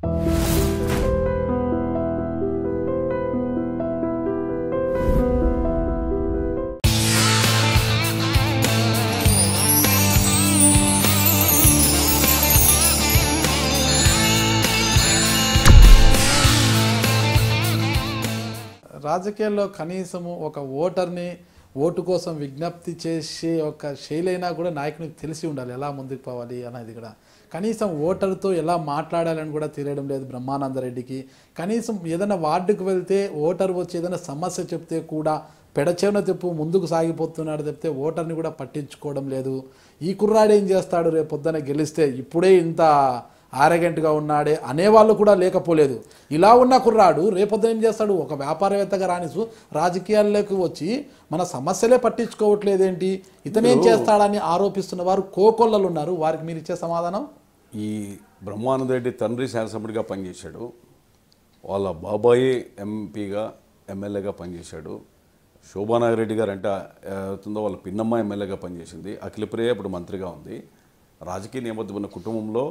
రాజకీయాల్లో కనీసము ఒక ఓటర్ని ఓటు కోసం విజ్ఞప్తి చేసే ఒక శైలి అయినా కూడా నాయకునికి తెలిసి ఉండాలి ఎలా ముందుకు పోవాలి అనేది కూడా కనీసం ఓటర్తో ఎలా మాట్లాడాలని కూడా తెలియడం లేదు బ్రహ్మానందరెడ్డికి కనీసం ఏదైనా వార్డుకు వెళ్తే ఓటర్ వచ్చి ఏదైనా సమస్య చెప్తే కూడా పెడచేవన తెప్పు ముందుకు సాగిపోతున్నాడు చెప్తే ఓటర్ని కూడా పట్టించుకోవడం లేదు ఈ కుర్రాడు ఏం చేస్తాడు రేపు పొద్దున గెలిస్తే ఇప్పుడే ఇంత ఆరగెంట్గా ఉన్నాడే అనేవాళ్ళు కూడా లేకపోలేదు ఇలా ఉన్న కుర్రాడు రేపొద్దున ఏం చేస్తాడు ఒక వ్యాపారవేత్తగా రానిసు రాజకీయాల్లోకి వచ్చి మన సమస్యలే పట్టించుకోవట్లేదేంటి ఇతనేం చేస్తాడని ఆరోపిస్తున్న వారు కోకొల్లలు ఉన్నారు వారికి మీరు ఇచ్చే సమాధానం ఈ బ్రహ్మానంద రెడ్డి తండ్రి శాసనసభ్యుడిగా పనిచేశాడు వాళ్ళ బాబాయి ఎంపీగా ఎమ్మెల్యేగా పనిచేశాడు శోభానాగరెడ్డి గారు అంటే అవుతుందో వాళ్ళ పిన్నమ్మ ఎమ్మెల్యేగా పనిచేసింది అఖిలప్రియ ఇప్పుడు మంత్రిగా ఉంది రాజకీయ నేపథ్యం ఉన్న కుటుంబంలో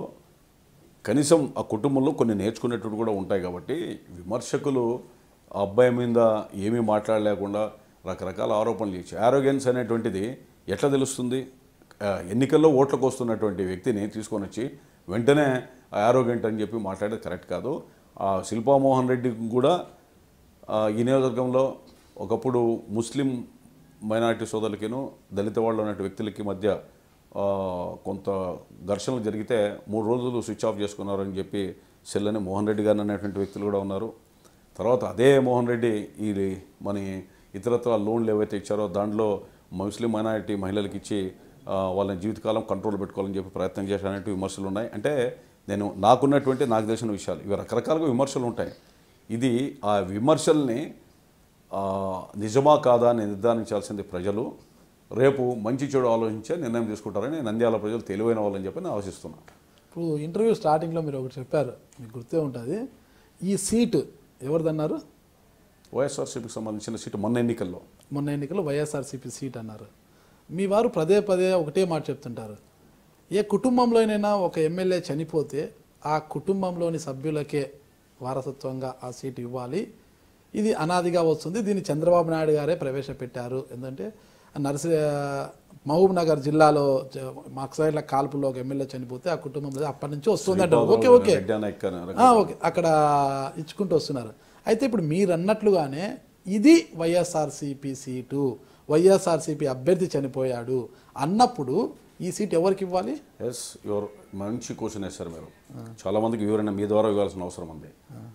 కనీసం ఆ కుటుంబంలో కొన్ని నేర్చుకునేటువంటి కూడా ఉంటాయి కాబట్టి విమర్శకులు ఆ అబ్బాయి మీద ఏమీ మాట్లాడలేకుండా రకరకాల ఆరోపణలు చేసి ఆరోగ్యన్స్ అనేటువంటిది ఎట్లా తెలుస్తుంది ఆ, ఎన్నికల్లో ఓట్లకు వస్తున్నటువంటి వ్యక్తిని తీసుకొని వచ్చి వెంటనే ఆరోగ్యంట్ అని చెప్పి మాట్లాడేది కరెక్ట్ కాదు ఆ శిల్పామోహన్ రెడ్డి కూడా ఆ, ఈ నియోజకవర్గంలో ఒకప్పుడు ముస్లిం మైనారిటీ సోదరులకిను దళిత వాళ్ళు ఉన్న వ్యక్తులకి మధ్య ఆ, కొంత ఘర్షణలు జరిగితే మూడు రోజులు స్విచ్ ఆఫ్ చేసుకున్నారని చెప్పి సెల్లని మోహన్ రెడ్డి గారు అనేటువంటి వ్యక్తులు కూడా ఉన్నారు తర్వాత అదే మోహన్ రెడ్డి ఈ మన ఇతరత్ర లోన్లు ఏవైతే ఇచ్చారో దాంట్లో ముస్లిం మైనారిటీ మహిళలకు ఇచ్చి ఆ, వాళ్ళని జీవితకాలం కంట్రోల్ పెట్టుకోవాలని చెప్పి ప్రయత్నం చేశానంటే విమర్శలు ఉన్నాయి అంటే నేను నాకున్నటువంటి నాకు తెలిసిన విషయాలు ఇవి రకరకాలుగా విమర్శలు ఉంటాయి ఇది ఆ విమర్శల్ని ఆ, నిజమా కాదా అని నిర్ధారించాల్సింది ప్రజలు రేపు మంచి చెడు ఆలోచించే నిర్ణయం తీసుకుంటారని నంద్యాల ప్రజలు తెలివైన వాళ్ళని చెప్పి నేను ఆశిస్తున్నాను ఇప్పుడు ఇంటర్వ్యూ స్టార్టింగ్లో మీరు ఒకటి చెప్పారు మీకు గుర్తే ఉంటుంది ఈ సీటు ఎవరిదన్నారు వైఎస్ఆర్సీపీకి సంబంధించిన సీటు మొన్న ఎన్నికల్లో మొన్న ఎన్నికలు వైఎస్ఆర్సీపీ సీట్ అన్నారు మీ వారు పదే పదే ఒకటే మాట చెప్తుంటారు ఏ కుటుంబంలోనైనా ఒక ఎమ్మెల్యే చనిపోతే ఆ కుటుంబంలోని సభ్యులకే వారసత్వంగా ఆ సీటు ఇవ్వాలి ఇది అనాదిగా వస్తుంది దీన్ని చంద్రబాబు నాయుడు గారే ప్రవేశపెట్టారు ఎందుకంటే నర్సి మహబూబ్ నగర్ జిల్లాలో జ- మాకు సైడ్ల కాల్పుల్లో ఒక ఎమ్మెల్యే చనిపోతే ఆ కుటుంబంలో అప్పటి నుంచి వస్తుందంట ఓకే ఓకే రెడ్డి నాయక్ అని ఆ, ఓకే అక్కడ ఇచ్చుకుంటూ వస్తున్నారు అయితే ఇప్పుడు మీరు అన్నట్లుగానే ఇది వైఎస్ఆర్సీపీ సీటు వైఎస్ఆర్సీపీ అభ్యర్థి చనిపోయాడు అన్నప్పుడు ఈ సీట్ ఎవరికి ఇవ్వాలి ఎస్ యువర్ మంచి క్వశ్చన్ వేశారు మీరు చాలా మందికి వివరణ మీ ద్వారా ఇవ్వాల్సిన అవసరం ఉంది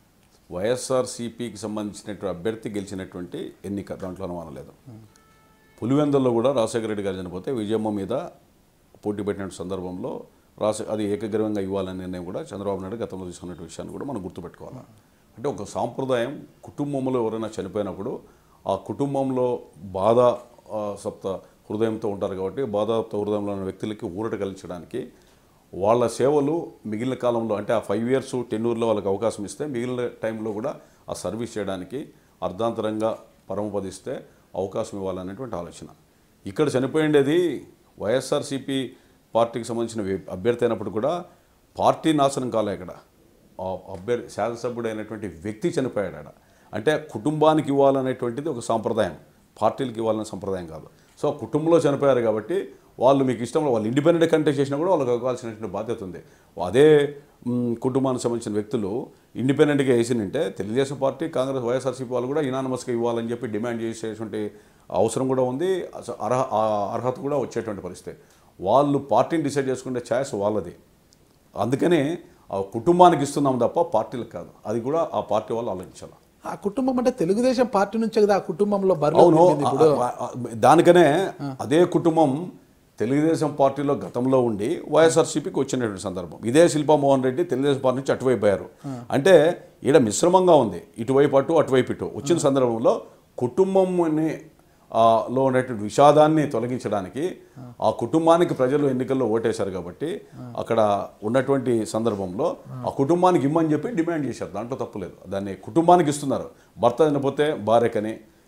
వైఎస్ఆర్సీపీకి సంబంధించినటువంటి అభ్యర్థి గెలిచినటువంటి ఎన్నిక దాంట్లో అనుమానం లేదు పులివెందుల్లో కూడా రాజశేఖర రెడ్డి గారు చనిపోతే విజయమ్మ మీద పోటీ పెట్టిన సందర్భంలో రాజ అది ఏకగ్రీవంగా ఇవ్వాలనే నిర్ణయం కూడా చంద్రబాబు నాయుడు గతంలో తీసుకున్న విషయాన్ని కూడా మనం గుర్తుపెట్టుకోవాలి అంటే ఒక సాంప్రదాయం కుటుంబంలో ఎవరైనా చనిపోయినప్పుడు ఆ కుటుంబంలో బాధ ఆ, సప్త హృదయంతో ఉంటారు కాబట్టి బాధాప్త హృదయంలో ఉన్న వ్యక్తులకి ఊరట కలిగించడానికి వాళ్ళ సేవలు మిగిలిన కాలంలో అంటే ఆ ఫైవ్ ఇయర్స్ టెన్నూర్లో వాళ్ళకి అవకాశం ఇస్తే మిగిలిన టైంలో కూడా ఆ సర్వీస్ చేయడానికి అర్ధాంతరంగా పరమపదిస్తే అవకాశం ఇవ్వాలనేటువంటి ఆలోచన ఇక్కడ చనిపోయిండేది వైఎస్ఆర్సీపీ పార్టీకి సంబంధించిన వ్య- అభ్యర్థి అయినప్పుడు కూడా పార్టీ నాశనం కాలే ఇక్కడ ఆ అభ్యర్థి శాసనసభ్యుడు అయినటువంటి వ్యక్తి చనిపోయాడు ఆడ అంటే కుటుంబానికి ఇవ్వాలనేటువంటిది ఒక సాంప్రదాయం పార్టీలకు ఇవ్వాలనే సంప్రదాయం కాదు సో కుటుంబంలో చనిపోయారు కాబట్టి వాళ్ళు మీకు ఇష్టంలో వాళ్ళు ఇండిపెండెంట్ కంటెస్ట్ చేసినా కూడా వాళ్ళకి ఇవ్వాల్సినటువంటి బాధ్యత ఉంది అదే మ్, కుటుంబానికి సంబంధించిన వ్యక్తులు ఇండిపెండెంట్గా వేసినంటే తెలుగుదేశం పార్టీ కాంగ్రెస్ వైఎస్ఆర్సీపీ వాళ్ళు కూడా ఇనానమస్గా ఇవ్వాలని చెప్పి డిమాండ్ చేసేటువంటి అవసరం కూడా ఉంది అస- అర్హ ఆ అర్హత కూడా వచ్చేటువంటి పరిస్థితి వాళ్ళు పార్టీని డిసైడ్ చేసుకునే ఛాయిస్ వాళ్ళది అందుకనే ఆ కుటుంబానికి ఇస్తున్నాం తప్ప పార్టీలకు కాదు అది కూడా ఆ పార్టీ వాళ్ళు ఆలోచించాలి ఆ కుటుంబం అంటే తెలుగుదేశం పార్టీ నుంచే కదా ఆ కుటుంబంలో బరువు అవును నింపింది ఇప్పుడు ఆ- ఆ- దానికనే అదే కుటుంబం తెలుగుదేశం పార్టీలో గతంలో ఉండి వైఎస్ఆర్సీపీకి వచ్చినటువంటి సందర్భం ఇదే శిల్పా మోహన్ రెడ్డి తెలుగుదేశం పార్టీ నుంచి అటువైపు అయ్యారు అంటే ఈడ మిశ్రమంగా ఉంది ఇటువైపు అటు అటువైపు ఇటు వచ్చిన సందర్భంలో కుటుంబంని ఆ, లో ఉన్నటువంటి విషాదాన్ని తొలగించడానికి ఆ కుటుంబానికి ప్రజలు ఎన్నికల్లో ఓటేశారు కాబట్టి అక్కడ ఉన్నటువంటి సందర్భంలో ఆ కుటుంబానికి ఇమ్మని చెప్పి డిమాండ్ చేశారు దాంట్లో తప్పులేదు దాన్ని కుటుంబానికి ఇస్తున్నారు భర్త చనిపోతే భార్యకని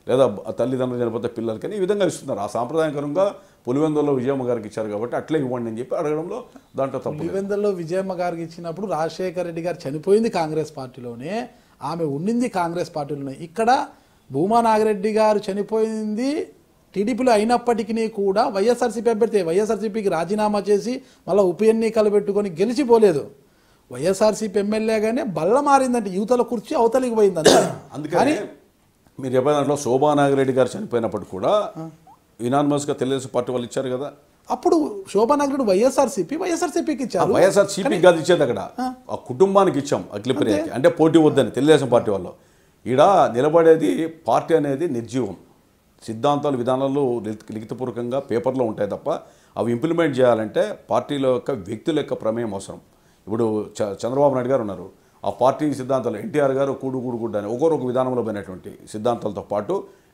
లేదా బ- తల్లిదండ్రులు చనిపోతే పిల్లలకని ఈ విధంగా ఇస్తున్నారు ఆ సాంప్రదాయకరంగా పులివెందులో విజయమ్మ గారికి ఇచ్చారు కాబట్టి అట్లే ఇవ్వండి అని చెప్పి అడగడంలో దాంట్లో తప్పు లేదు. పులివెందుల్లో విజయమ్మ గారికి ఇచ్చినప్పుడు రాజశేఖర రెడ్డి గారు చనిపోయింది కాంగ్రెస్ పార్టీలోనే ఆమె ఉండింది కాంగ్రెస్ పార్టీలోనే ఇక్కడ భూమా నాగిరెడ్డి గారు చనిపోయింది టీడీపీలో అయినప్పటికీ కూడా వైఎస్ఆర్సీపీ అభ్యర్థి వైఎస్ఆర్సీపీకి రాజీనామా చేసి మళ్ళీ ఉప ఎన్నికలు పెట్టుకొని గెలిచిపోలేదు వైఎస్ఆర్సీపీ ఎమ్మెల్యేగానే బల్ల మారిందంటే యువతల కుర్చీ అవతలికి పోయింది అంతే అందుకని మీరు చెప్పిన దాంట్లో శోభా నాగిరెడ్డి గారు చనిపోయినప్పుడు కూడా యునానిమస్గా తెలుగుదేశం పార్టీ వాళ్ళు ఇచ్చారు కదా అప్పుడు శోభానాగరెడ్డి వైఎస్ఆర్సీపీ వైఎస్ఆర్సీపీకి ఇచ్చారు వైఎస్ఆర్ సిపి కాదు ఇచ్చేది అక్కడ ఆ కుటుంబానికి ఇచ్చాం అఖిలప్రియకి అంటే పోటీ వద్దని తెలుగుదేశం పార్టీ వాళ్ళు ఈడ నిలబడేది పార్టీ అనేది నిర్జీవం సిద్ధాంతాలు విధానాలు లిఖిత- లిఖితపూర్వకంగా పేపర్లో ఉంటాయి తప్ప అవి ఇంప్లిమెంట్ చేయాలంటే పార్టీల యొక్క వ్యక్తుల యొక్క ప్రమేయం అవసరం ఇప్పుడు చ- చంద్రబాబు నాయుడు గారు ఉన్నారు ఆ పార్టీ సిద్ధాంతాలు ఎన్టీఆర్ గారు కూడు కూడు కూడు అని ఒకరు ఒక విధానంలో పోయినటువంటి సిద్ధాంతాలతో పాటు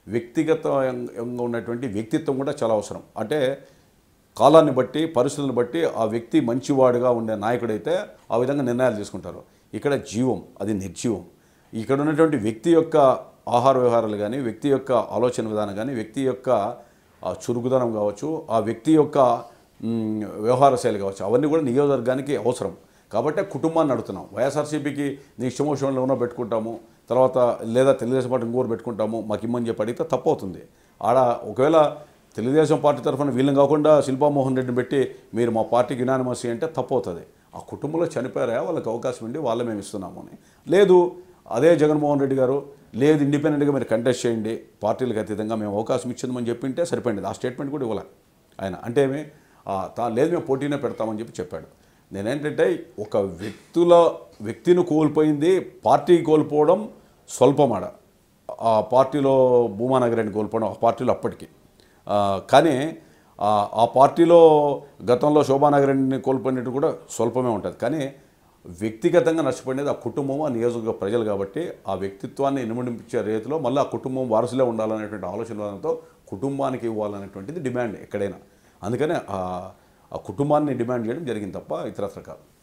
వ్యక్తిగతంగా ఉన్నటువంటి వ్యక్తిత్వం కూడా చాలా అవసరం అంటే కాలాన్ని బట్టి పరిస్థితులను బట్టి ఆ వ్యక్తి మంచివాడుగా ఉండే నాయకుడైతే ఆ విధంగా నిర్ణయాలు తీసుకుంటారు ఇక్కడ జీవం అది నిర్జీవం ఇక్కడ ఉన్నటువంటి వ్యక్తి యొక్క ఆహార వ్యవహారాలు కానీ వ్యక్తి యొక్క ఆలోచన విధానం కానీ వ్యక్తి యొక్క ఆ చురుకుదనం కావచ్చు ఆ వ్యక్తి యొక్క మ్, వ్యవహార శైలి కావచ్చు అవన్నీ కూడా నియోజకవర్గానికి అవసరం కాబట్టి కుటుంబాన్ని అడుగుతున్నాం వైఎస్ఆర్సీపీకి నీ ఇష్టమోషంలో ఉన్న పెట్టుకుంటాము తర్వాత లేదా తెలుగుదేశం పార్టీ ఇంకోరు పెట్టుకుంటాము మాకు ఇమ్మని చెప్పి అడిగితే తప్పు అవుతుంది ఆడ ఒకవేళ తెలుగుదేశం పార్టీ తరఫున వీళ్ళని కాకుండా శిల్పామోహన్ రెడ్డిని పెట్టి మీరు మా పార్టీకి యునానిమస్ అంటే తప్పు అవుతుంది ఆ కుటుంబంలో చనిపోయారా వాళ్ళకి అవకాశం ఉండి వాళ్ళే మేము ఇస్తున్నాము అని లేదు అదే జగన్మోహన్ రెడ్డి గారు లేదు ఇండిపెండెంట్గా మీరు కంటెస్ట్ చేయండి పార్టీలకు అతీతంగా మేము అవకాశం ఇచ్చిందని చెప్పింటే సరిపోయింది ఆ స్టేట్మెంట్ కూడా ఇవ్వాలి ఆయన అంటే ఏమి ఆ, తా లేదు మేము పోటీనే పెడతామని చెప్పి చెప్పాడు నేనేంటంటే ఒక వ్యక్తుల వ్యక్తిని కోల్పోయింది పార్టీ కోల్పోవడం స్వల్పమాడ ఆ పార్టీలో భూమానగరాన్ని కోల్పోవడం ఆ పార్టీలో అప్పటికి ఆ, కానీ ఆ ఆ పార్టీలో గతంలో శోభానగరాన్ని కోల్పోయినట్టు కూడా స్వల్పమే ఉంటుంది కానీ వ్యక్తిగతంగా నష్టపోయినది ఆ కుటుంబం ఆ నియోజకవర్గ ప్రజలు కాబట్టి ఆ వ్యక్తిత్వాన్ని ఇనుమడించే రీతిలో మళ్ళీ ఆ కుటుంబం వారసులే ఉండాలనేటువంటి ఆలోచనలతో కుటుంబానికి ఇవ్వాలనేటువంటిది డిమాండ్ ఎక్కడైనా అందుకనే ఆ ఆ కుటుంబాన్ని డిమాండ్ చేయడం జరిగింది తప్ప ఇతరత్ర కాదు